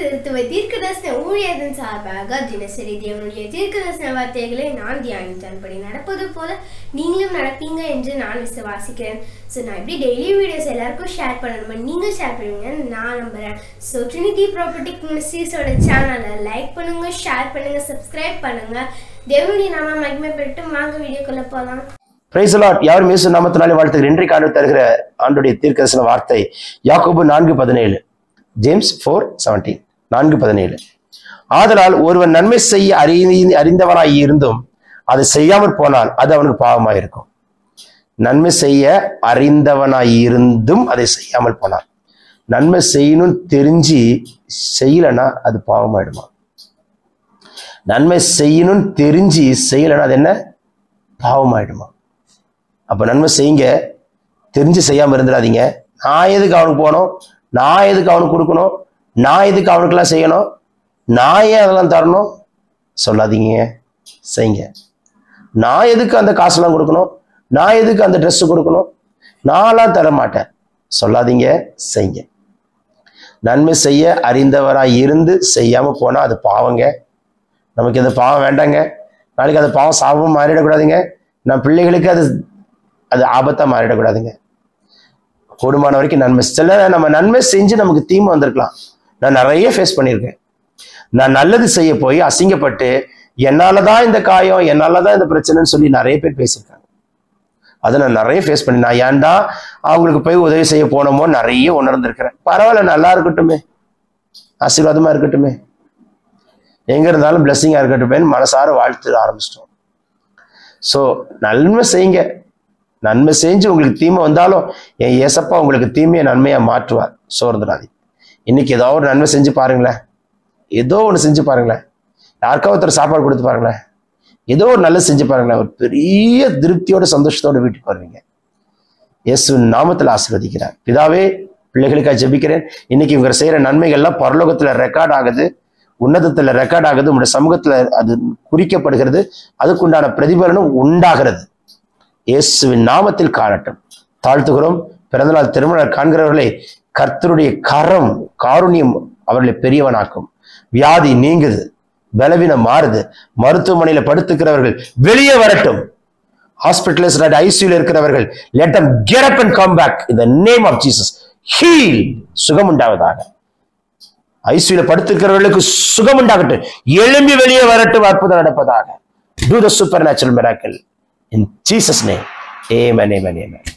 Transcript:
திருத்துவ தீர்க்கதர்சன ஊழியரின் சார்பாக தினசரி தேவனுடைய தீர்க்கதர்சன வார்த்தைகளை நான் தியானித்தன்படி நடப்பது போல நீங்களும் நடப்பீங்க என்று நான் விசுவாசிக்கிறேன் ஸோ நான் எப்படி டெய்லி வீடியோஸ் எல்லாருக்கும் ஷேர் பண்ணணுமா நீங்கள் ஷேர் பண்ணுவீங்கன்னு நான் நம்புகிறேன் ஸோ ட்ரினிட்டி ப்ராப்பர்ட்டிக் மினிஸ்ட்ரீஸோட சேனலை லைக் பண்ணுங்க ஷேர் பண்ணுங்க சப்ஸ்கிரைப் பண்ணுங்க தேவனுடைய நாம மகிமைப்பட்டு வாங்க வீடியோக்குள்ள போகலாம் பிரைஸ் லாட் யாரும் இயேசு நாமத்தினாலே வாழ்த்துகிற இன்றைக்கு ஆண்டு தருகிற ஆண்டுடைய தீர்க்கதரிசன வார்த்தை யாக்கோபு நான்கு பதினேழு ஜேம்ஸ் ஃபோர் செவன்டீன் நான்கு பதினேழு ஆதலால் ஒருவன் நன்மை செய்ய அறி அறிந்தவனாய் இருந்தும் அதை செய்யாமற் போனால் அது அவனுக்கு பாவமாய் இருக்கும் நன்மை செய்ய அறிந்தவனாய் இருந்தும் அதை செய்யாமல் போனான் நன்மை செய்யணும்னு தெரிஞ்சு செய்யலைன்னா அது பாவமாயிடுமா நன்மை செய்யணும்னு தெரிஞ்சு செய்யலைன்னா அது என்ன பாவமாயிடுமா அப்ப நன்மை செய்யுங்க தெரிஞ்சு செய்யாம இருந்துடாதீங்க நான் எதுக்கு அவனுக்கு போகணும் நான் எதுக்கு அவனுக்கு கொடுக்கணும் நான் எதுக்கு அவனுக்கெல்லாம் செய்யணும் நான் ஏன் அதெல்லாம் தரணும் சொல்லாதீங்க செய்யுங்க நான் எதுக்கு அந்த காசுலாம் கொடுக்கணும் நான் எதுக்கு அந்த Dress கொடுக்கணும் நான்லாம் தர மாட்டேன் சொல்லாதீங்க செய்யுங்க நன்மை செய்ய அறிந்தவராய் இருந்து செய்யாம போனா அது பாவங்க நமக்கு இந்த பாவம் வேண்டாங்க நாளைக்கு அது பாவம் சாபம் மாறிடக்கூடாதுங்க நம்ம பிள்ளைகளுக்கு அது அது ஆபத்தா மாறிடக்கூடாதுங்க கூடுமான வரைக்கும் நன்மை சில நம்ம நன்மை செஞ்சு நமக்கு தீமை வந்திருக்கலாம் நான் நிறைய ஃபேஸ் பண்ணியிருக்கேன் நான் நல்லது செய்ய போய் அசிங்கப்பட்டு என்னாலதான் இந்த காயம் என்னாலதான் இந்த பிரச்சனைன்னு சொல்லி நிறைய பேர் பேசியிருக்காங்க அதை நான் நிறைய ஃபேஸ் பண்ணி நான் ஏன்டா அவங்களுக்கு போய் உதவி செய்ய போனோமோ நிறைய உணர்ந்திருக்கிறேன் பரவாயில்ல நல்லா இருக்கட்டுமே ஆசீர்வாதமா இருக்கட்டுமே எங்க இருந்தாலும் பிளெஸ்ஸிங்கா இருக்கட்டுமே மனசார வாழ்த்து ஆரம்பிச்சிட்டோம் ஸோ நன்மை செய்யுங்க நன்மை செஞ்சு உங்களுக்கு தீமை வந்தாலும் என் ஏசப்பா உங்களுக்கு தீமையை நன்மையா மாற்றுவார் சோர்ந்துடாதீங்க இன்னைக்கு ஏதோ ஒரு நன்மை செஞ்சு பாருங்களேன் ஏதோ ஒன்று செஞ்சு பாருங்களேன் யாருக்கா ஒருத்தர் சாப்பாடு கொடுத்து பாருங்களேன் ஏதோ ஒரு நல்லது செஞ்சு பாருங்களேன் ஒரு பெரிய திருப்தியோட சந்தோஷத்தோட வீட்டுக்கு வருவீங்க இயேசுவின் நாமத்தில் ஆசீர்வதிக்கிறார் பிதாவே பிள்ளைகளுக்காக ஜெபிக்கிறேன் இன்னைக்கு இவங்க செய்யற நன்மைகள்லாம் பரலோகத்துல ரெக்கார்ட் ஆகுது உன்னதத்துல ரெக்கார்ட் ஆகுது உங்களுடைய சமூகத்துல அது குறிக்கப்படுகிறது அதுக்குண்டான பிரதிபலனும் உண்டாகிறது இயேசுவின் நாமத்தில் காணட்டும் தாழ்த்துகிறோம் பிறந்தநாள் திருமணம் காண்கிறவர்களை கர்த்தருடைய கரம் காருண்யம் அவர்களை பெரியவனாக்கும் வியாதி நீங்குது பலவீனம் மாறுது மருத்துவமனையில படுத்துக்கிறவர்கள் வெளியே வரட்டும் ஹாஸ்பிட்டலைஸ் ஐசியூல இருக்கிறவர்கள் let them get up and come back in the name of Jesus heal சுகம் உண்டாவதாக ஐசியூல படுத்திருக்கிறவர்களுக்கு சுகம் உண்டாகட்டும் எழும்பி வெளியே வரட்டும் அற்புதம் நடப்பதாக do the supernatural miracle in Jesus name amen amen amen